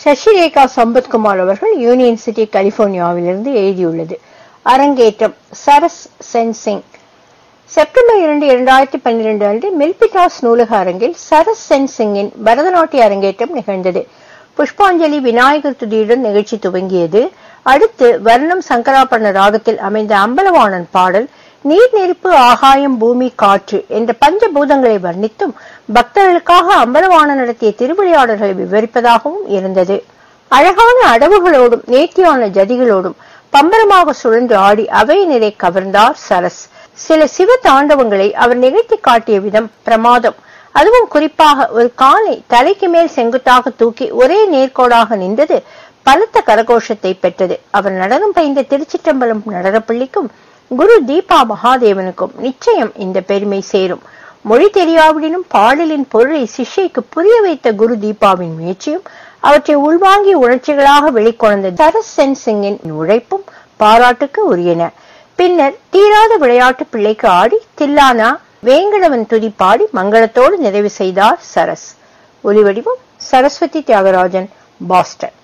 சசிரேகா சம்பத்குமார் அவர்கள் union city கலிபோர்னியாவிலிருந்து எழுதியுள்ளது அரங்கேற்றம் சரஸ் சென்சிங் செப்டம்பர் இரண்டு இரண்டாயிரத்தி பன்னிரண்டு அன்று மில்பிட்டாஸ் நூலக அரங்கில் சரஸ் சென் சிங்கின் பரதநாட்டிய அரங்கேற்றம் நிகழ்ந்தது புஷ்பாஞ்சலி விநாயகர் துதியுடன் நிகழ்ச்சி துவங்கியது அடுத்து வர்ணம் சங்கராபரண ராகத்தில் அமைந்த அம்பலவாணன் பாடல் நீர் நெருப்பு ஆகாயம் பூமி காற்று என்ற பஞ்சபூதங்களை வர்ணித்தும் பக்தர்களுக்காக அம்பலவாணன் நடத்திய திருவிளையாடல்களை விவரிப்பதாகவும் இருந்தது அழகான அடவுகளோடும் நேர்த்தியான ஜதிகளோடும் பம்பரமாக சுழன்று ஆடி அவையினரை கவர்ந்தார் சரஸ் சில சிவ தாண்டவங்களை அவர் நிகழ்த்தி காட்டிய விதம் பிரமாதம் அதுவும் குறிப்பாக ஒரு காலை தலைக்கு மேல் செங்குத்தாக தூக்கி ஒரே நேர்கோடாக நின்றது பலத்த கரகோஷத்தை பெற்றது அவர் நடனம் பயின்ற திருச்சிற்றம்பலம் நடனப்பள்ளிக்கும் குரு தீபா மகாதேவனுக்கும் நிச்சயம் இந்த பெருமை சேரும் மொழி தெரியாவிடனும் பாடலின் பொருளை சிஷ்யைக்கு புரிய வைத்த குரு தீபாவின் முயற்சியும் அவற்றை உள்வாங்கிய உணர்ச்சிகளாக வெளிக்கொணர்ந்த சரஸ் சென் சிங்கின் உழைப்பும் பாராட்டுக்கு உரியன பின்னர் தீராத விளையாட்டு பிள்ளைக்கு ஆடி தில்லானா வேங்கடவன் துதி பாடி மங்களத்தோடு நிறைவு செய்தார் சரஸ் ஒலிவடிவம் சரஸ்வதி தியாகராஜன் பாஸ்டன்